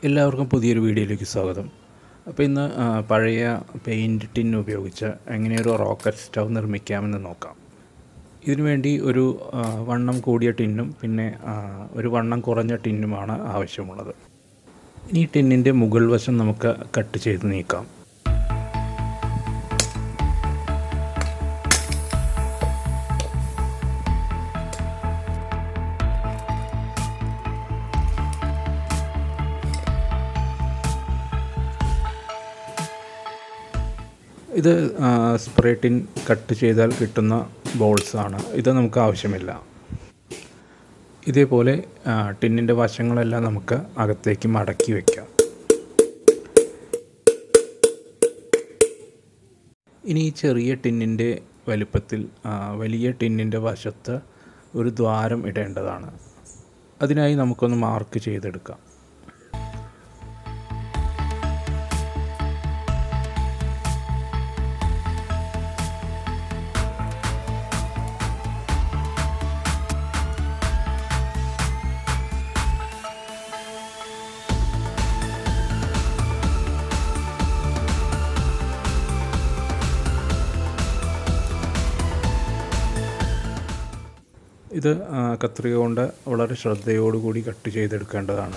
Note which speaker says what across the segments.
Speaker 1: എല്ലാവർക്കും പുതിയൊരു വീഡിയോയിലേക്ക് സ്വാഗതം അപ്പോൾ ഇന്ന് ആ, പഴയ പെയിൻറ് ടിൻ ഉപയോഗിച്ച് എങ്ങനെ ഒരു റോക്കറ്റ് സ്റ്റൗ നിർമ്മിക്കാമെന്ന് നോക്കാം ഇതിനു വേണ്ടി ഒരു ആ, വണ്ണം കൂടിയ ടിന്നും പിന്നെ ആ, ഒരു വണ്ണം കുറഞ്ഞ ടിന്നുമാണ് ആവശ്യമുള്ളത് ഇനി ഈ ടിന്നിൻ്റെ മുകൾ വശം നമുക്ക് കട്ട് ചെയ്ത് നീക്കാം ഇത് സ്പ്രേ ടിൻ കട്ട് ചെയ്താൽ കിട്ടുന്ന ബോൾസ് ആണ് ഇത് നമുക്ക് ആവശ്യമില്ല ഇതേപോലെ ആ, ടിന്നിൻ്റെ വശങ്ങളെല്ലാം നമുക്ക് അകത്തേക്ക് മടക്കി വയ്ക്കാം ഇനി ഈ ചെറിയ ടിന്നിൻ്റെ വലിപ്പത്തിൽ ആ, വലിയ ടിന്നിൻ്റെ വശത്ത് ഒരു ദ്വാരം ഇടേണ്ടതാണ് അതിനായി നമുക്കൊന്ന് മാർക്ക് ചെയ്തെടുക്കാം ഇത് ആ, കത്രിക കൊണ്ട് വളരെ ശ്രദ്ധയോടുകൂടി കട്ട് ചെയ്തെടുക്കേണ്ടതാണ്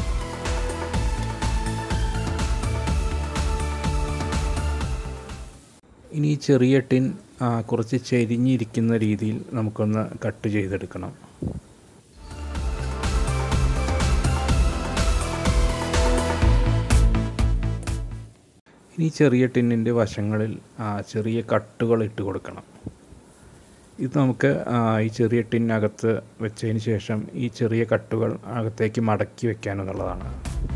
Speaker 1: ഇനി ഈ ചെറിയ ടിൻ ആ, കുറച്ച് ചെരിഞ്ഞിരിക്കുന്ന രീതിയിൽ നമുക്കൊന്ന് കട്ട് ചെയ്തെടുക്കണം ഇനി ചെറിയ ടിന്നിൻ്റെ വശങ്ങളിൽ ആ, ചെറിയ കട്ടുകൾ ഇട്ട് കൊടുക്കണം ഇത് നമുക്ക് ആ, ഈ ചെറിയ ടിന്നകത്ത് വെച്ചതിന് ശേഷം ഈ ചെറിയ കട്ടുകൾ അകത്തേക്ക് മടക്കി വെക്കാനെന്നുള്ളതാണ്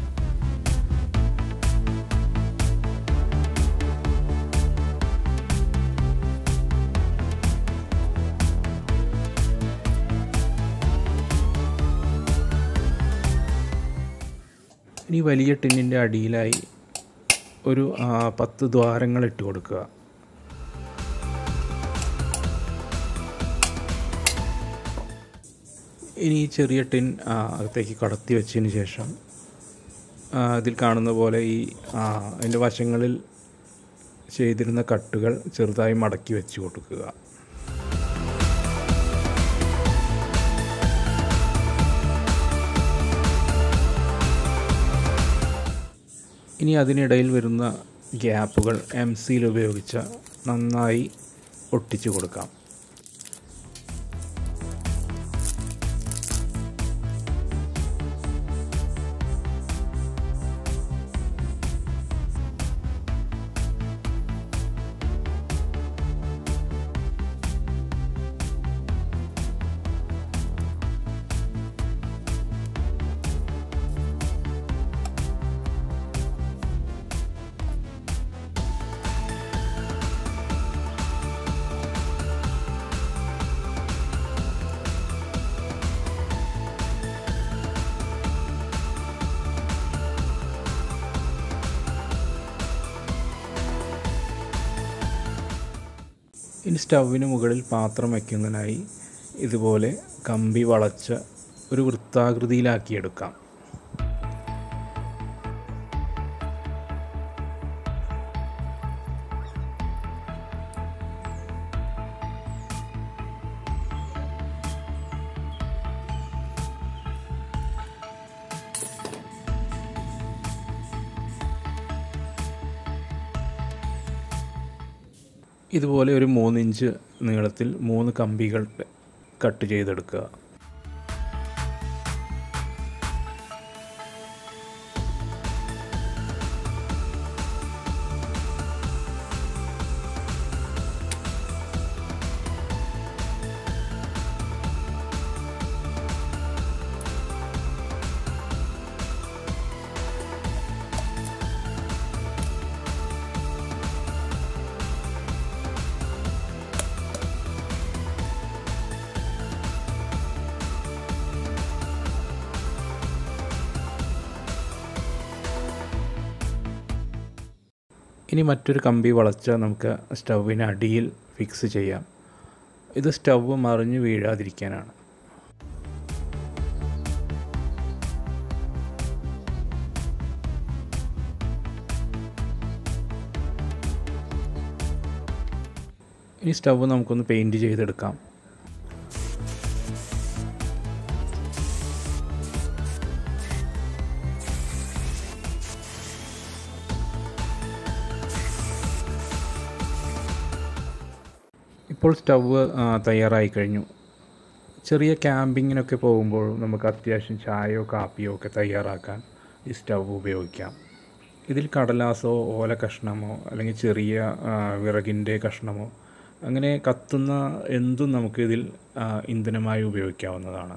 Speaker 1: ഇനി വലിയ ടിന്നിൻ്റെ അടിയിലായി ഒരു ആ, പത്ത് ദ്വാരങ്ങൾ ഇട്ട് കൊടുക്കുക ഇനി ഈ ചെറിയ ടിൻ ആ, അകത്തേക്ക് കടത്തി വെച്ചതിന് ശേഷം ആ, ഇതിൽ കാണുന്ന പോലെ ഈ ആ, അതിൻ്റെ വശങ്ങളിൽ ചെയ്തിരുന്ന കട്ടുകൾ ചെറുതായി മടക്കി വെച്ച് കൊടുക്കുക ഇനി അതിനിടയിൽ വരുന്ന ഗ്യാപ്പുകൾ എം സിയിൽ ഉപയോഗിച്ച് നന്നായി ഒട്ടിച്ചു കൊടുക്കാം ഇനി സ്റ്റൗവിന് മുകളിൽ പാത്രം വയ്ക്കുന്നതിനായി ഇതുപോലെ കമ്പി വളച്ച് ഒരു വൃത്താകൃതിയിലാക്കിയെടുക്കാം ഇതുപോലെ ഒരു മൂന്നിഞ്ച് നീളത്തിൽ മൂന്ന് കമ്പികൾ കട്ട് ചെയ്തെടുക്കുക ഇനി മറ്റൊരു കമ്പി വളച്ച് നമുക്ക് സ്റ്റൗവിന് അടിയിൽ ഫിക്സ് ചെയ്യാം ഇത് സ്റ്റൗവ് മറിഞ്ഞു വീഴാതിരിക്കാനാണ് ഇനി സ്റ്റവ് നമുക്കൊന്ന് പെയിൻറ്റ് ചെയ്തെടുക്കാം ഇപ്പോൾ സ്റ്റവ് തയ്യാറായി കഴിഞ്ഞു ചെറിയ ക്യാമ്പിങ്ങിനൊക്കെ പോകുമ്പോൾ നമുക്ക് അത്യാവശ്യം ചായയോ കാപ്പിയോ ഒക്കെ തയ്യാറാക്കാൻ ഈ സ്റ്റവ് ഉപയോഗിക്കാം ഇതിൽ കടലാസോ ഓല കഷ്ണമോ അല്ലെങ്കിൽ ചെറിയ വിറകിൻ്റെ കഷ്ണമോ അങ്ങനെ കത്തുന്ന എന്തും നമുക്കിതിൽ ഇന്ധനമായി ഉപയോഗിക്കാവുന്നതാണ്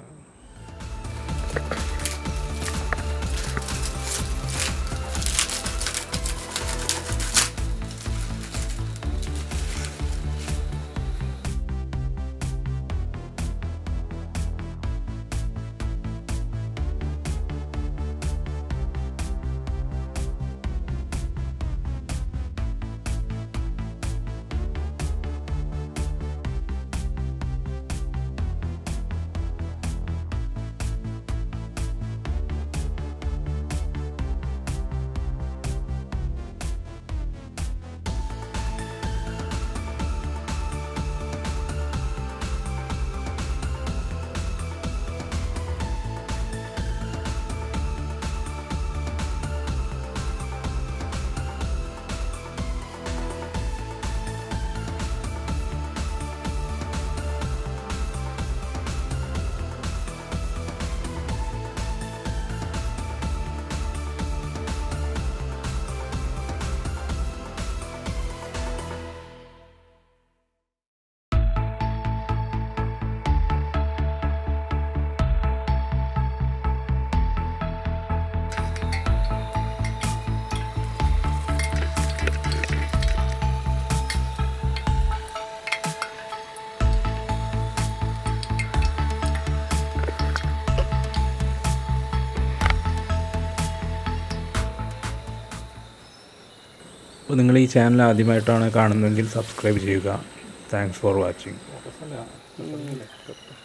Speaker 1: അപ്പോൾ നിങ്ങൾ ഈ ചാനൽ ആദ്യമായിട്ടാണ് കാണുന്നതെങ്കിൽ സബ്സ്ക്രൈബ് ചെയ്യുക താങ്ക്സ് ഫോർ വാച്ചിങ്